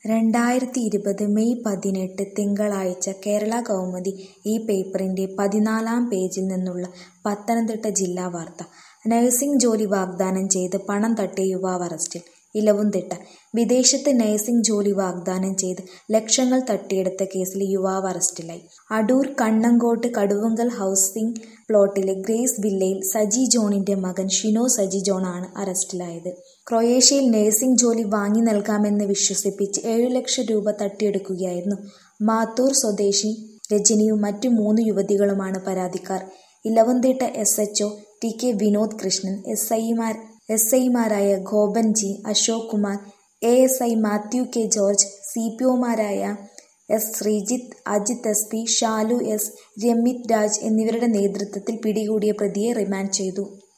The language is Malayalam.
രണ്ടായിരത്തി ഇരുപത് മെയ് പതിനെട്ട് തിങ്കളാഴ്ച കേരളകൗമുദി ഈ പേപ്പറിന്റെ പതിനാലാം പേജിൽ നിന്നുള്ള പത്തനംതിട്ട ജില്ലാ വാർത്ത നഴ്സിംഗ് ജോലി വാഗ്ദാനം ചെയ്ത് പണം തട്ടിയ യുവാവ് അറസ്റ്റിൽ ഇലവുംതിട്ട വിദേശത്ത് നഴ്സിംഗ് ജോലി വാഗ്ദാനം ചെയ്ത് ലക്ഷങ്ങൾ തട്ടിയെടുത്ത കേസിൽ യുവാവ് അറസ്റ്റിലായി അടൂർ കണ്ണങ്കോട്ട് കടുവങ്കൽ ഹൗസിംഗ് പ്ലോട്ടിലെ ഗ്രേസ് വില്ലയിൽ സജി ജോണിന്റെ മകൻ ഷിനോ സജി ജോണാണ് അറസ്റ്റിലായത് ക്രൊയേഷ്യയിൽ നഴ്സിംഗ് ജോലി വാങ്ങി നൽകാമെന്ന് വിശ്വസിപ്പിച്ച് ഏഴു ലക്ഷം രൂപ തട്ടിയെടുക്കുകയായിരുന്നു മാത്തൂർ സ്വദേശി രജനിയും മറ്റു മൂന്ന് യുവതികളുമാണ് പരാതിക്കാർ Elavumthitta S H T K Vinod Krishnan S ഐമാർ എസ് ഐമാരായ Gopan G Ashok Kumar A S I Mathew K George C P ഒമാരായ S Sreejith Ajith S P Shalu S Ramith Raj എന്നിവരുടെ നേതൃത്വത്തിൽ പിടികൂടിയ പ്രതിയെ റിമാൻഡ് ചെയ്തു